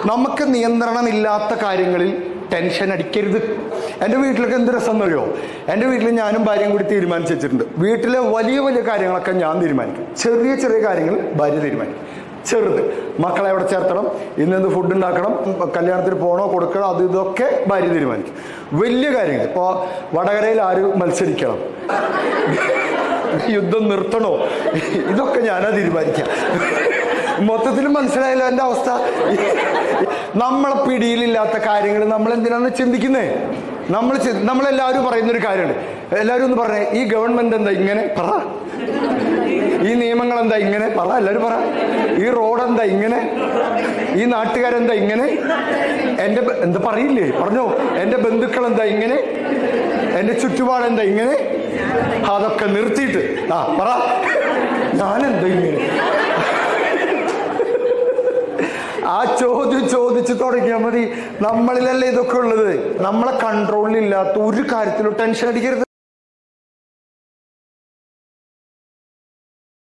നമുക്ക് നിയന്ത്രണമില്ലാത്ത കാര്യങ്ങളിൽ ടെൻഷൻ അടിക്കരുത് എൻ്റെ വീട്ടിലൊക്കെ എന്ത് രസം എന്നറിയോ എൻ്റെ വീട്ടിൽ ഞാനും ഭാര്യയും കൂടി തീരുമാനിച്ച് വെച്ചിട്ടുണ്ട് വീട്ടിലെ വലിയ വലിയ കാര്യങ്ങളൊക്കെ ഞാൻ തീരുമാനിക്കും ചെറിയ ചെറിയ കാര്യങ്ങൾ ഭാര്യ തീരുമാനിക്കും ചെറുത് മക്കളെ എവിടെ ചേർത്തണം ഇന്നെന്ത് ഫുഡ് ഉണ്ടാക്കണം കല്യാണത്തിന് പോകണോ കൊടുക്കണോ അത് ഇതൊക്കെ ഭാര്യ തീരുമാനിക്കും വലിയ കാര്യങ്ങൾ ഇപ്പോൾ വടകരയിൽ ആര് മത്സരിക്കണം യുദ്ധം നിർത്തണോ ഇതൊക്കെ ഞാനാ തീരുമാനിക്കാം മൊത്തത്തിൽ മനസ്സിലായല്ലോ എൻ്റെ അവസ്ഥ നമ്മളെ പിടിയിലില്ലാത്ത കാര്യങ്ങൾ നമ്മൾ എന്തിനാണ് ചിന്തിക്കുന്നേ നമ്മൾ ചി- നമ്മളെല്ലാവരും പറയുന്നൊരു കാര്യമുണ്ട് എല്ലാവരും ഒന്ന് പറഞ്ഞേ ഈ ഗവൺമെന്റ് എന്താ ഇങ്ങനെ പറ ഈ നിയമങ്ങൾ എന്താ ഇങ്ങനെ പറ എല്ലാവരും പറ ഈ റോഡ് എന്താ ഇങ്ങനെ ഈ നാട്ടുകാരെന്താ ഇങ്ങനെ എൻ്റെ ബ- എന്താ പറയില്ലേ പറഞ്ഞോ എൻ്റെ ബന്ധുക്കൾ എന്താ ഇങ്ങനെ എൻ്റെ ചുറ്റുപാട് എന്താ ഇങ്ങനെ അതൊക്കെ നിർത്തിയിട്ട് ആ പറ ഞാനെന്താ ഇങ്ങനെ ആ ചോദ്യം ചോദിച്ചു തുടങ്ങിയാൽ മതി നമ്മളിലല്ലേ ഇതൊക്കെ ഉള്ളത് നമ്മളെ കൺട്രോളിലില്ലാത്ത ഒരു കാര്യത്തിലും ടെൻഷൻ അടിക്കരുത്